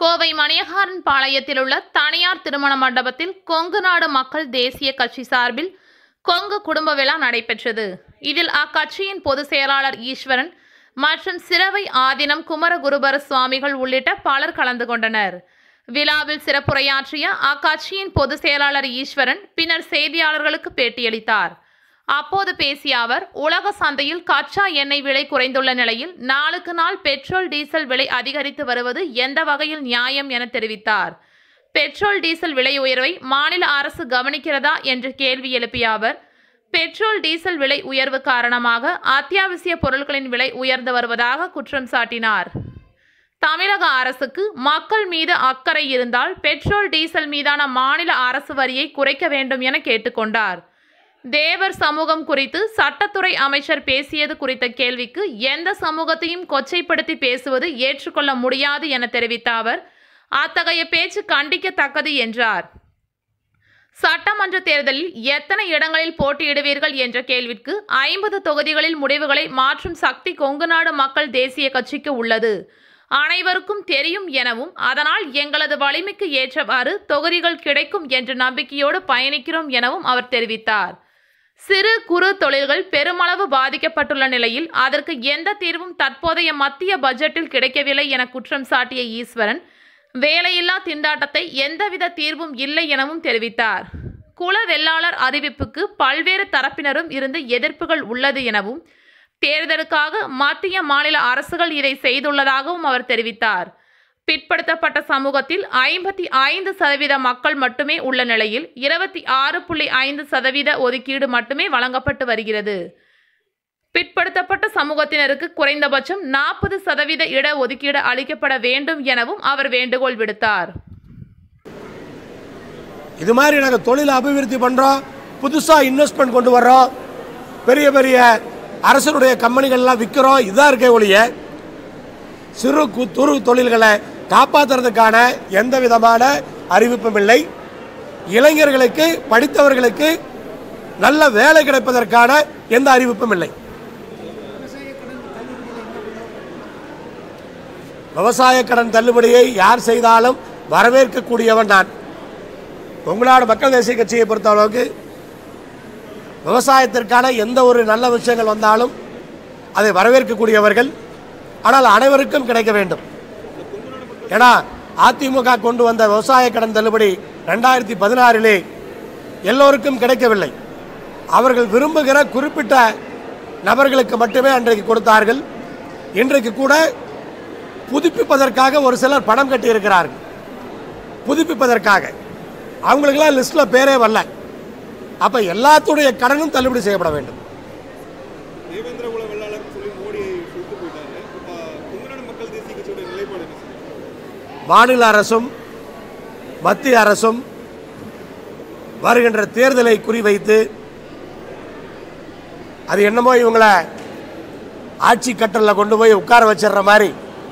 கோவை மணியகாரன் பாளையத்தில் உள்ள தனியார் திருமண மண்டபத்தில் கொங்கு நாடு மக்கள் தேசிய கட்சி சார்பில் கொங்கு குடும்ப விழா நடைபெற்றது இதில் அக்கட்சியின் பொதுச் செயலாளர் ஈஸ்வரன் மற்றும் சிரவை ஆதினம் குமரகுருபர சுவாமிகள் உள்ளிட்ட பலர் கலந்து கொண்டனர் விழாவில் சிறப்புரையாற்றிய அக்கட்சியின் பொதுச் செயலாளர் ஈஸ்வரன் பின்னர் செய்தியாளர்களுக்கு பேட்டியளித்தார் அப்போது பேசிய அவர் உலக சந்தையில் கச்சா எண்ணெய் விலை குறைந்துள்ள நிலையில் நாளுக்கு நாள் பெட்ரோல் டீசல் விலை அதிகரித்து வருவது எந்த வகையில் நியாயம் என தெரிவித்தார் பெட்ரோல் டீசல் விலை உயர்வை மாநில அரசு கவனிக்கிறதா என்று கேள்வி எழுப்பிய அவர் பெட்ரோல் டீசல் விலை உயர்வு காரணமாக அத்தியாவசிய பொருட்களின் விலை உயர்ந்து வருவதாக குற்றம் சாட்டினார் தமிழக அரசுக்கு மக்கள் மீது அக்கறை இருந்தால் பெட்ரோல் டீசல் மீதான மாநில அரசு வரியை குறைக்க வேண்டும் என கேட்டுக்கொண்டார் தேவர் சமூகம் குறித்து சட்டத்துறை அமைச்சர் பேசியது குறித்த கேள்விக்கு எந்த சமூகத்தையும் கொச்சைப்படுத்தி பேசுவது ஏற்றுக்கொள்ள முடியாது என தெரிவித்த அவர் அத்தகைய பேச்சு கண்டிக்கத்தக்கது என்றார் சட்டமன்ற தேர்தலில் எத்தனை இடங்களில் போட்டியிடுவீர்கள் என்ற கேள்விக்கு ஐம்பது தொகுதிகளில் முடிவுகளை மாற்றும் சக்தி கொங்குநாடு மக்கள் தேசிய கட்சிக்கு உள்ளது அனைவருக்கும் தெரியும் எனவும் அதனால் எங்களது வலிமைக்கு ஏற்றவாறு தொகுதிகள் கிடைக்கும் என்ற நம்பிக்கையோடு பயணிக்கிறோம் எனவும் அவர் தெரிவித்தார் சிறு குறு தொழில்கள் பெருமளவு பாதிக்கப்பட்டுள்ள நிலையில் அதற்கு எந்த தீர்வும் தற்போதைய மத்திய பட்ஜெட்டில் கிடைக்கவில்லை என குற்றம் சாட்டிய ஈஸ்வரன் வேலையில்லா திண்டாட்டத்தை எந்தவித தீர்வும் இல்லை எனவும் தெரிவித்தார் குல வெள்ளாளர் அறிவிப்புக்கு பல்வேறு தரப்பினரும் இருந்து எதிர்ப்புகள் உள்ளது எனவும் தேர்தலுக்காக மத்திய மாநில அரசுகள் இதை செய்துள்ளதாகவும் அவர் தெரிவித்தார் பிற்படுத்தப்பட்ட சமூகத்தில் ஐம்பத்தி ஐந்து சதவீத மக்கள் மட்டுமே உள்ள நிலையில் இருபத்தி ஆறு புள்ளி ஐந்து சதவீத ஒதுக்கீடு மட்டுமே வழங்கப்பட்டு வருகிறது பிற்படுத்தப்பட்ட சமூகத்தினருக்கு குறைந்தபட்சம் நாற்பது சதவீத இட ஒதுக்கீடு அளிக்கப்பட வேண்டும் எனவும் அவர் வேண்டுகோள் விடுத்தார் இது மாதிரி நாங்கள் தொழிலை அபிவிருத்தி பண்ணுறோம் புதுசாக இன்வெஸ்ட்மெண்ட் கொண்டு வர்றோம் பெரிய பெரிய அரசனுடைய கம்பெனிகள்லாம் விற்கிறோம் இதாக இருக்கே ஒழிய சிறு கு துரு தொழில்களை காப்பாற்றுறதுக்கான எந்த விதமான அறிவிப்பும் இல்லை இளைஞர்களுக்கு படித்தவர்களுக்கு நல்ல வேலை கிடைப்பதற்கான எந்த அறிவிப்பும் இல்லை விவசாய கடன் தள்ளுபடியை யார் செய்தாலும் வரவேற்கக்கூடியவன் நான் கொங்குநாடு மக்கள் தேசிய கட்சியை பொறுத்தளவுக்கு விவசாயத்திற்கான எந்த ஒரு நல்ல விஷயங்கள் வந்தாலும் அதை வரவேற்கக்கூடியவர்கள் ஆனால் அனைவருக்கும் கிடைக்க வேண்டும் ஏன்னா அதிமுக கொண்டு வந்த விவசாய கடன் தள்ளுபடி ரெண்டாயிரத்தி பதினாறிலே எல்லோருக்கும் கிடைக்கவில்லை அவர்கள் விரும்புகிற குறிப்பிட்ட நபர்களுக்கு மட்டுமே அன்றைக்கு கொடுத்தார்கள் இன்றைக்கு கூட புதுப்பிப்பதற்காக ஒரு சிலர் பணம் கட்டியிருக்கிறார்கள் புதுப்பிப்பதற்காக அவங்களுக்கெல்லாம் லிஸ்ட்டில் பேரே வரல அப்போ எல்லாத்துடைய கடனும் தள்ளுபடி செய்யப்பட வேண்டும் தேவேந்திர குல வெள்ளாளர் சொல்லி மோடியை சொல்லிட்டு போயிட்டாரு இப்போ கொங்குநாடு மக்கள் தேசிய கட்சியோட நிலைப்பாடு என்ன சார் மாநில அரசும் மத்திய அரசும் வருகின்ற தேர்தலை குறிவைத்து அது என்னமோ இவங்கள ஆட்சி கட்டலில் கொண்டு போய் உட்கார வச்சிடுற மாதிரி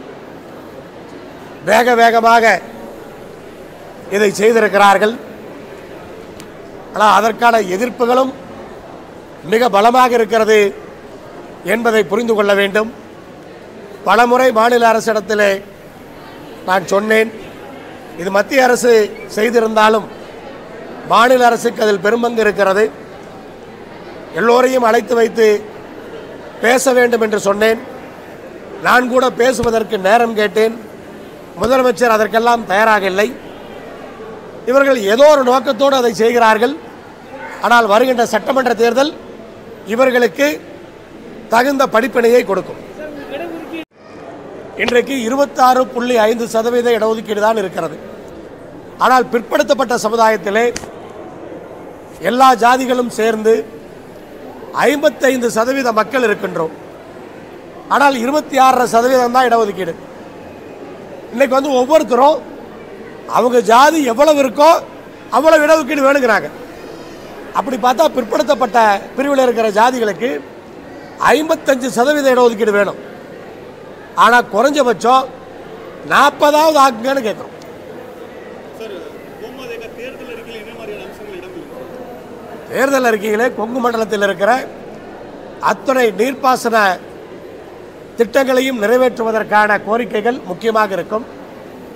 வேக வேகமாக இதை செய்திருக்கிறார்கள் ஆனால் அதற்கான எதிர்ப்புகளும் மிக பலமாக இருக்கிறது என்பதை புரிந்து கொள்ள வேண்டும் பலமுறை மாநில அரசிடத்திலே நான் சொன்னேன் இது மத்திய அரசு செய்திருந்தாலும் மாநில அரசுக்கு அதில் பெரும்பங்கு இருக்கிறது எல்லோரையும் அழைத்து வைத்து பேச வேண்டும் என்று சொன்னேன் நான் கூட பேசுவதற்கு நேரம் கேட்டேன் முதலமைச்சர் அதற்கெல்லாம் தயாராக இல்லை இவர்கள் ஏதோ ஒரு நோக்கத்தோடு அதை செய்கிறார்கள் ஆனால் வருகின்ற சட்டமன்ற தேர்தல் இவர்களுக்கு தகுந்த படிப்பினையை கொடுக்கும் இன்றைக்கு இருபத்தாறு புள்ளி ஐந்து சதவீத இடஒதுக்கீடு தான் இருக்கிறது ஆனால் பிற்படுத்தப்பட்ட சமுதாயத்திலே எல்லா ஜாதிகளும் சேர்ந்து ஐம்பத்தைந்து சதவீத மக்கள் இருக்கின்றோம் ஆனால் இருபத்தி ஆறரை சதவீதம் தான் இடஒதுக்கீடு இன்னைக்கு வந்து ஒவ்வொருத்தரும் அவங்க ஜாதி எவ்வளவு இருக்கோ அவ்வளவு இடஒதுக்கீடு வேணுங்கிறாங்க அப்படி பார்த்தா பிற்படுத்தப்பட்ட பிரிவில் இருக்கிற ஜாதிகளுக்கு ஐம்பத்தஞ்சு சதவீத இடஒதுக்கீடு வேணும் ஆனால் குறைஞ்சபட்சம் நாற்பதாவது ஆக்குங்கன்னு கேட்குறோம் சார் கோமாதேக தேர்தல் அறிக்கையில் என்ன மாதிரியான அம்சங்கள் இடம்பெறும் தேர்தல் அறிக்கையிலே கொங்கு மண்டலத்தில் இருக்கிற அத்தனை நீர்ப்பாசன திட்டங்களையும் நிறைவேற்றுவதற்கான கோரிக்கைகள் முக்கியமாக இருக்கும்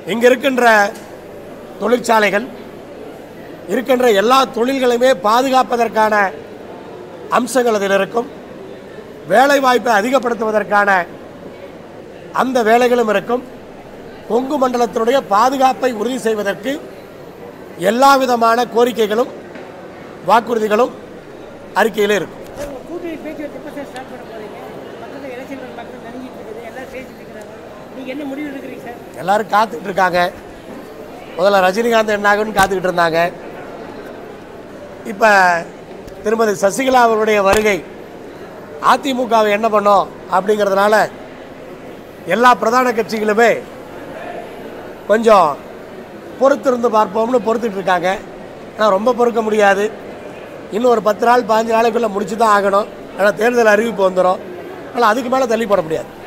இங்கே இருக்கின்ற தொழிற்சாலைகள் இருக்கின்ற எல்லா தொழில்களையுமே பாதுகாப்பதற்கான அம்சங்கள் அதில் இருக்கும் வேலை வாய்ப்பை அதிகப்படுத்துவதற்கான அந்த வேலைகளும் இருக்கும் கொங்கு மண்டலத்தினுடைய பாதுகாப்பை உறுதி செய்வதற்கு எல்லா விதமான கோரிக்கைகளும் வாக்குறுதிகளும் அறிக்கையிலே இருக்கும் சார் உங்கள் கூட்டணி பேச்சுவார்த்தை எப்போ சார் ஸ்டார்ட் பண்ண போகிறீங்க பக்கத்தில் எலெக்ஷன் பக்கத்தில் நெருங்கிட்டு இருக்குது எல்லாம் பேசிட்டு இருக்கிறாங்க நீங்கள் என்ன முடிவு எடுக்கிறீங்க சார் எல்லாரும் காத்துக்கிட்டு இருக்காங்க முதல்ல ரஜினிகாந்த் என்ன ஆகும்னு காத்துக்கிட்டு இருந்தாங்க இப்போ திருமதி சசிகலா அவருடைய வருகை அதிமுகவை என்ன பண்ணோம் அப்படிங்கிறதுனால எல்லா பிரதான கட்சிகளுமே கொஞ்சம் பொறுத்திருந்து பார்ப்போம்னு பொறுத்துட்டு இருக்காங்க ஆனால் ரொம்ப பொறுக்க முடியாது இன்னும் ஒரு பத்து நாள் பாஞ்சு நாளைக்குள்ளே முடிச்சு தான் ஆகணும் ஆனால் தேர்தல் அறிவிப்பு வந்துடும் ஆனால் அதுக்கு மேலே தள்ளி போட முடியாது